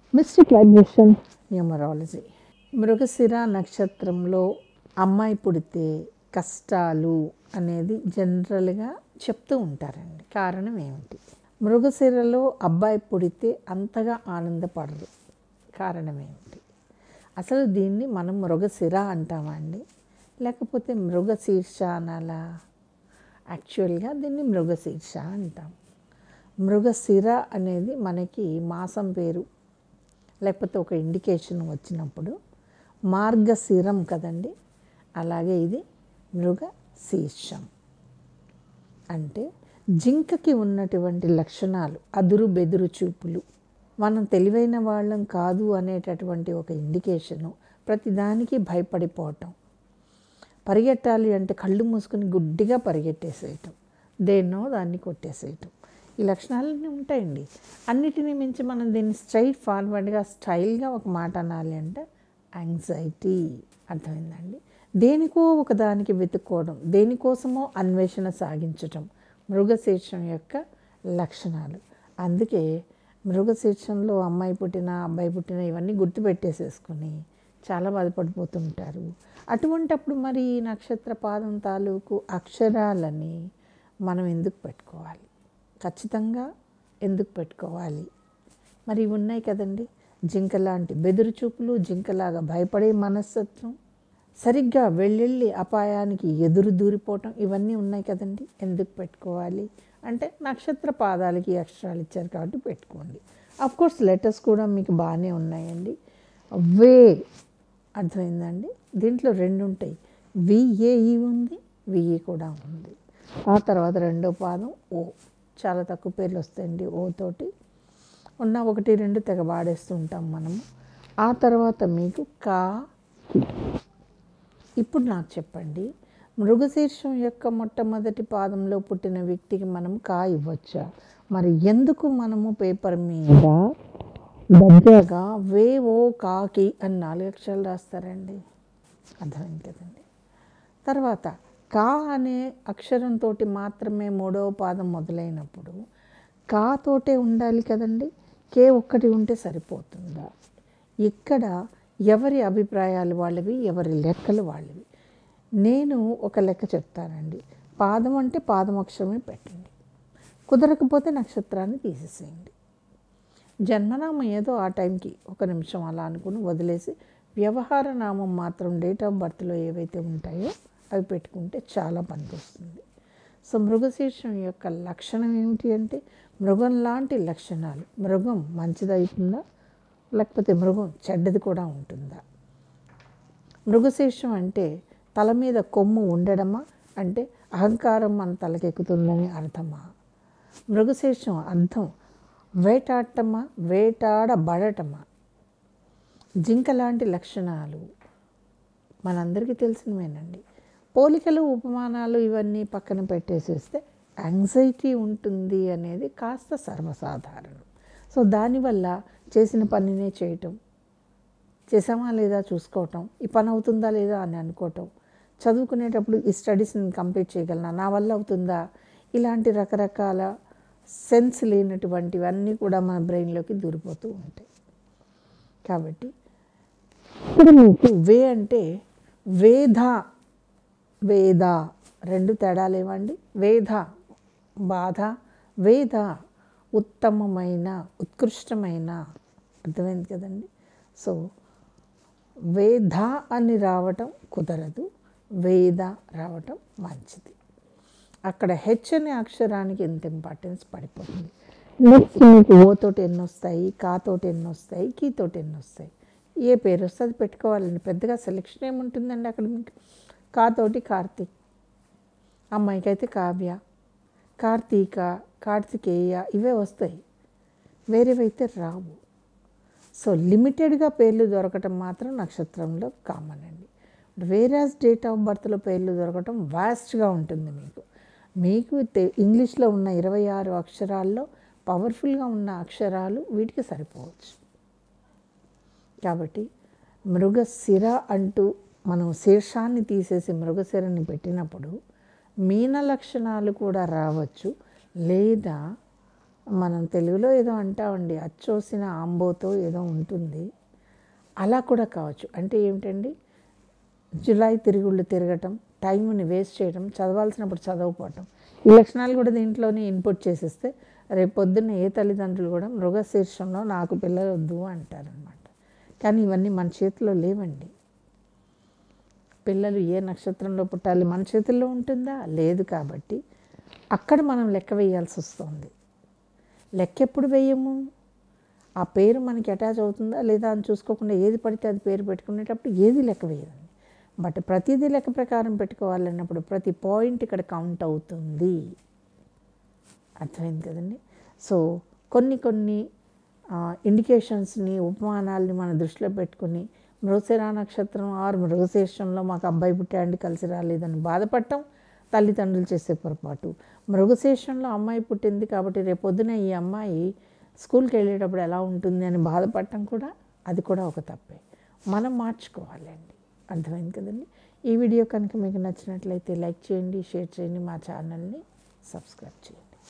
mystic vibration numerology Mrigashira నక్షత్రంలో అమ్మాయి పుడితే కష్టాలు అనేది జనరల్గా చెప్తూ ఉంటారండి కారణం ఏమిటి మృగశిరలో అబ్బాయి పుడితే అంతగా ఆనందపడరు కారణం ఏమిటి అసలు దీన్ని మనం మృగశిర అంటామా అండి లేకపోతే మృగశీర్ష అనాలా యాక్చువల్గా దీన్ని మృగశీర్ష అంటాం మృగశిర అనేది మనకి మాసం పేరు లేకపోతే ఒక ఇండికేషన్ వచ్చినప్పుడు మార్గశిరం కదండి అలాగే ఇది మృగశీర్షం అంటే జింకకి ఉన్నటువంటి లక్షణాలు అదురు బెదురు చూపులు మనం తెలివైన వాళ్ళం కాదు అనేటటువంటి ఒక ఇండికేషను ప్రతిదానికి భయపడిపోవటం పరిగెట్టాలి అంటే కళ్ళు మూసుకుని గుడ్డిగా పరిగెట్టేసేయటం దేన్నో దాన్ని కొట్టేసేయటం ఈ లక్షణాలన్నీ ఉంటాయండి అన్నిటినీ మించి మనం దీన్ని స్ట్రైట్ ఫార్వర్డ్గా స్టైల్గా ఒక మాట అనాలి అంటే యాంగ్జైటీ అర్థమైందండి దేనికో ఒక దానికి వెతుక్కోవడం దేనికోసమో అన్వేషణ సాగించటం మృగశీర్షం యొక్క లక్షణాలు అందుకే మృగశీర్షంలో అమ్మాయి పుట్టిన అబ్బాయి పుట్టిన ఇవన్నీ గుర్తుపెట్టేసేసుకుని చాలా బాధపడిపోతుంటారు అటువంటప్పుడు మరి ఈ నక్షత్ర పాదం తాలూకు అక్షరాలని మనం ఎందుకు పెట్టుకోవాలి ఖచ్చితంగా ఎందుకు పెట్టుకోవాలి మరి ఇవి ఉన్నాయి కదండి జింక లాంటి బెదురు చూపులు జింకలాగా భయపడే మనస్తత్వం సరిగ్గా వెళ్ళెళ్ళి అపాయానికి ఎదురు దూరిపోవటం ఇవన్నీ ఉన్నాయి కదండి ఎందుకు పెట్టుకోవాలి అంటే నక్షత్ర పాదాలకి అక్షరాలు ఇచ్చారు కాబట్టి పెట్టుకోండి అఫ్ కోర్స్ లెటర్స్ కూడా మీకు బాగానే ఉన్నాయండి వే అర్థమైందండి దీంట్లో రెండు ఉంటాయి విఏఈ ఉంది విఈ కూడా ఉంది ఆ తర్వాత రెండో పాదం ఓ చాలా తక్కువ పేర్లు వస్తాయండి ఓ తోటి ఉన్న ఒకటి రెండు తెగ వాడేస్తూ ఉంటాం మనము ఆ తర్వాత మీకు కా ఇప్పుడు నాకు చెప్పండి మృగశీర్షం యొక్క మొట్టమొదటి పాదంలో పుట్టిన వ్యక్తికి మనం కా ఇవ్వచ్చా మరి ఎందుకు మనము పేపర్ మీద దర్జాగా వే ఓ కాకి అని నాలుగు అక్షరాలు రాస్తారండి అర్థమైంది కదండి తర్వాత కా అనే అక్షరంతో మాత్రమే మూడవ పాదం మొదలైనప్పుడు కా తోటే ఉండాలి కదండి కే ఒక్కటి ఉంటే సరిపోతుందా ఇక్కడ ఎవరి అభిప్రాయాలు వాళ్ళవి ఎవరి లెక్కలు వాళ్ళవి నేను ఒక లెక్క చెప్తానండి పాదం అంటే పాదం అక్షరమే పెట్టండి కుదరకపోతే నక్షత్రాన్ని తీసేసేయండి జన్మనామం ఏదో ఆ టైంకి ఒక నిమిషం అలా అనుకుని వదిలేసి వ్యవహార నామం మాత్రం డేట్ ఆఫ్ బర్త్లో ఏవైతే ఉంటాయో అవి పెట్టుకుంటే చాలా పనికొస్తుంది సో మృగశీర్షం యొక్క లక్షణం ఏమిటి అంటే మృగం లాంటి లక్షణాలు మృగం మంచిదవుతుందా లేకపోతే మృగం చెడ్డది కూడా ఉంటుందా మృగశీర్షం అంటే తల మీద కొమ్ము ఉండడమా అంటే అహంకారం మన తలకెక్కుతుందని అర్థమా మృగశీర్షం అర్థం వేటాడటమా వేటాడబడటమా జింక లాంటి లక్షణాలు మనందరికీ తెలిసినవేనండి పోలికలు ఉపమానాలు ఇవన్నీ పక్కన పెట్టేసేస్తే యాంగ్జైటీ ఉంటుంది అనేది కాస్త సర్వసాధారణం సో దానివల్ల చేసిన పనినే చేయటం చేసామా లేదా చూసుకోవటం ఈ పని అవుతుందా లేదా అని అనుకోవటం చదువుకునేటప్పుడు ఈ స్టడీస్ని కంప్లీట్ చేయగలనా నా వల్ల అవుతుందా ఇలాంటి రకరకాల సెన్స్ లేనటువంటివన్నీ కూడా మన బ్రెయిన్లోకి దూరిపోతూ ఉంటాయి కాబట్టి ఇప్పుడు మీకు వే అంటే వేద వేద రెండు తేడాలేవండి వేద బాధ వేద ఉత్తమమైన ఉత్కృష్టమైన అర్థమైంది కదండి సో వేద అని రావటం కుదరదు వేద రావటం మంచిది అక్కడ హెచ్ అనే అక్షరానికి ఎంత ఇంపార్టెన్స్ పడిపోతుంది నెక్స్ట్ మీకు ఓతోటి ఎన్ని వస్తాయి కాతోటి ఎన్ని వస్తాయి కీతోటి ఎన్ని వస్తాయి ఏ పేరు వస్తే అది పెట్టుకోవాలండి పెద్దగా సెలెక్షన్ ఏముంటుందండి అక్కడ మీకు కాతోటి కార్తీక్ అమ్మాయికి అయితే కావ్య కార్తీక కార్తికేయ ఇవే వస్తాయి వేరేవైతే రావు సో లిమిటెడ్గా పేర్లు దొరకటం మాత్రం నక్షత్రంలో కామన్ అండి వేరాస్ డేట్ ఆఫ్ బర్త్లో పేర్లు దొరకటం వాస్ట్గా ఉంటుంది మీకు మీకు తె- ఇంగ్లీష్లో ఉన్న ఇరవై ఆరు అక్షరాల్లో పవర్ఫుల్గా ఉన్న అక్షరాలు వీటికి సరిపోవచ్చు కాబట్టి మృగశిర అంటూ మనం శీర్షాన్ని తీసేసి మృగశిరని పెట్టినప్పుడు మీన లక్షణాలు కూడా రావచ్చు లేదా మనం తెలుగులో ఏదో అంటామండి అచ్చోసిన ఆంబోతో ఏదో ఉంటుంది అలా కూడా కావచ్చు అంటే ఏమిటండి జులై తిరుగుళ్ళు తిరగటం టైంని వేస్ట్ చేయడం చదవాల్సినప్పుడు చదవకపోవటం ఈ లక్షణాలు కూడా దీంట్లోనే ఇన్పుట్ చేసేస్తే రేపు పొద్దున్న ఏ తల్లిదండ్రులు కూడా మృగశీర్షంలో నాకు పిల్లలు వద్దు అంటారనమాట కానీ ఇవన్నీ మన చేతిలో లేవండి పిల్లలు ఏ నక్షత్రంలో పుట్టాలి మన చేతుల్లో ఉంటుందా లేదు కాబట్టి అక్కడ మనం లెక్క వేయాల్సి వస్తుంది లెక్క ఎప్పుడు వేయము ఆ పేరు మనకి అటాచ్ అవుతుందా లేదా అని చూసుకోకుండా ఏది పడితే అది పేరు పెట్టుకునేటప్పుడు ఏది లెక్క వేయదండి బట్ ప్రతిదీ లెక్క ప్రకారం పెట్టుకోవాలన్నప్పుడు ప్రతి పాయింట్ ఇక్కడ కౌంట్ అవుతుంది అర్థమైంది కదండి సో కొన్ని కొన్ని ఇండికేషన్స్ని ఉపమానాల్ని మన దృష్టిలో పెట్టుకుని మృగశిర నక్షత్రం ఆరు మృగశీర్షంలో మాకు అబ్బాయి పుట్టాండి కలిసి రాలేదని బాధపడటం తల్లిదండ్రులు చేసే పొరపాటు మృగశీర్షంలో అమ్మాయి పుట్టింది కాబట్టి రేపొద్దున ఈ అమ్మాయి స్కూల్కి వెళ్ళేటప్పుడు ఎలా ఉంటుంది అని బాధపడటం కూడా అది కూడా ఒక తప్పే మనం మార్చుకోవాలండి అర్థమైంది కదండి ఈ వీడియో కనుక మీకు నచ్చినట్లయితే లైక్ చేయండి షేర్ చేయండి మా ఛానల్ని సబ్స్క్రైబ్ చేయండి